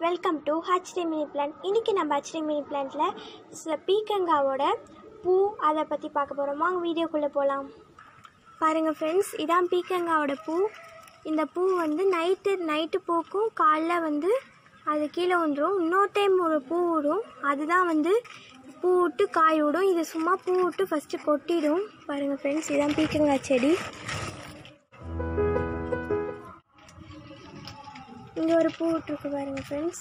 welcome to ஹச்டி mini plan இன்றைக்கி நம்ம ஹச்டி மினி பிளான்ட்டில் பீக்கங்காவோட பூ அதை பற்றி பார்க்க போகிறோம் வாங்க வீடியோக்குள்ளே போகலாம் பாருங்கள் ஃப்ரெண்ட்ஸ் இதான் பீக்கங்காவோட பூ இந்த பூ வந்து நைட்டு நைட்டு பூக்கும் காலைல வந்து அது கீழே வந்துடும் இன்னொரு டைம் ஒரு பூ விடும் அதுதான் வந்து பூ விட்டு காய் விடும் இது சும்மா பூ விட்டு ஃபஸ்ட்டு கொட்டிடும் பாருங்கள் ஃப்ரெண்ட்ஸ் இதான் பீக்கங்காய் செடி இங்கே ஒரு பூ விட்டுருக்கு பாருங்க ஃப்ரெண்ட்ஸ்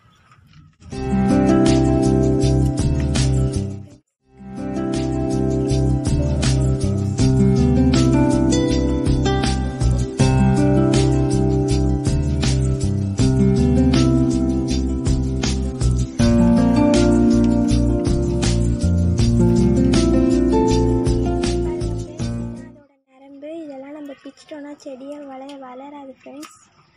நரம்பு இதெல்லாம் நம்ம பிச்சிட்டோம்னா செடியை வளர வளராது ஃப்ரெண்ட்ஸ்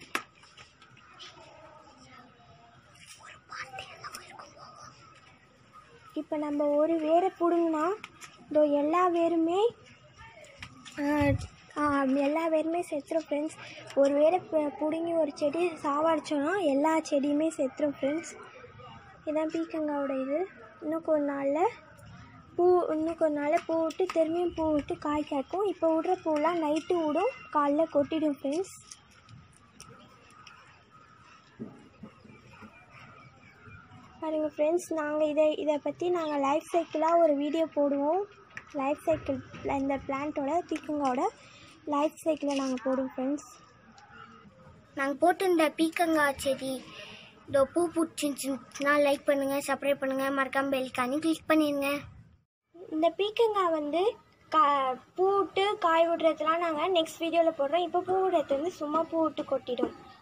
இப்போ நம்ம ஒரு வேரை பிடுங்கினா இதோ எல்லா வேருமே ஆஹ், ஆஹ், எல்லா வேருமே செத்துரும் ஃப்ரெண்ட்ஸ் ஒரு வேரை பு- பிடுங்கி ஒரு செடி சாவடிச்சோன்னா எல்லா செடியுமே செத்துரும் ஃப்ரெண்ட்ஸ் இதான் பீக்கங்காவோட இது இன்னும் கொஞ்ச நாளில் பூ இன்னும் கொஞ்ச நாளில் பூ விட்டு திரும்பியும் பூ விட்டு காய் காய்க்கும் இப்போ விடுற பூலாம் நைட்டு விடும் காலைல கொட்டிடும் ஃப்ரெண்ட்ஸ் பாருங்கள் ஃப்ரெண்ட்ஸ் நாங்கள் இதை இதை பற்றி நாங்கள் லைஃப் சைக்கிளாக ஒரு வீடியோ போடுவோம் லைஃப் சைக்கிள் இந்த பிளான்ட்டோட பீக்கங்காவோட லைஃப் சைக்கிளை நாங்கள் போடுவோம் ஃப்ரெண்ட்ஸ் நாங்கள் போட்டிருந்த பீக்கங்காய் செடி இதோ பூ பிடிச்சிருந்துச்சுன்னா லைக் பண்ணுங்கள் சப்ஸ்கிரைப் பண்ணுங்கள் மறக்காம பெல்கானி கிளிக் பண்ணிடுங்க இந்த பீக்கங்காய் வந்து கா பூ விட்டு காய் விடுறதுலாம் நாங்கள் நெக்ஸ்ட் வீடியோவில் போடுறோம் இப்போ பூ விடுறது வந்து சும்மா பூ விட்டு கொட்டிடும்